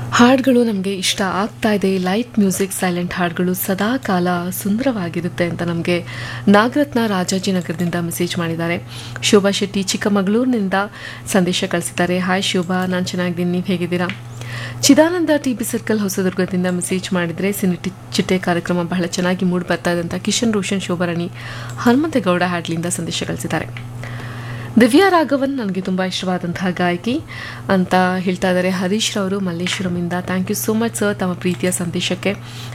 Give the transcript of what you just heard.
ಹಾಡುಗಳು ನಮಗೆ ಇಷ್ಟ ಆಗ್ತಾ ಇದೆ ಲೈಟ್ ಮ್ಯೂಸಿಕ್ ಸೈಲೆಂಟ್ ಹಾಡುಗಳು ಸದಾ ಕಾಲ ಸುಂದರವಾಗಿರುತ್ತೆ ಅಂತ ನಮಗೆ ನಾಗರತ್ನ ರಾಜಾಜಿನಗರದಿಂದ ಮೆಸೇಜ್ ಮಾಡಿದ್ದಾರೆ ಶೋಭಾ ಶೆಟ್ಟಿ ಚಿಕ್ಕಮಗಳೂರಿನಿಂದ ಸಂದೇಶ ಕಳಿಸಿದ್ದಾರೆ ಹಾಯ್ ಶೋಭಾ ನಾನು ಚೆನ್ನಾಗಿದ್ದೀನಿ ನೀವು ಹೇಗಿದ್ದೀರಾ ಚಿದಾನಂದ ಟಿ ಬಿ ಸರ್ಕಲ್ ಹೊಸದುರ್ಗದಿಂದ ಮೆಸೇಜ್ ಮಾಡಿದರೆ ಸಿನಿಟಿ ಚಿಟ್ಟೆ ಕಾರ್ಯಕ್ರಮ ಬಹಳ ಚೆನ್ನಾಗಿ ಮೂಡಿ ಬರ್ತಾ ಇದೆ ಅಂತ ಕಿಶನ್ ರೋಷನ್ ಶೋಭಾರಾಣಿ ಹನುಮಂತೇಗೌಡ ಹ್ಯಾಡ್ಲಿಂದ ಸಂದೇಶ ಕಳಿಸಿದ್ದಾರೆ ದಿವ್ಯಾ ರಾಘವನ್ ನನಗೆ ತುಂಬ ಇಷ್ಟವಾದಂತಹ ಗಾಯಕಿ ಅಂತ ಹೇಳ್ತಾ ಇದ್ದಾರೆ ಹರೀಶ್ ರವರು ಮಲ್ಲೇಶ್ವರಮಿಂದ thank you so much sir ತಮ್ಮ ಪ್ರೀತಿಯ ಸಂದೇಶಕ್ಕೆ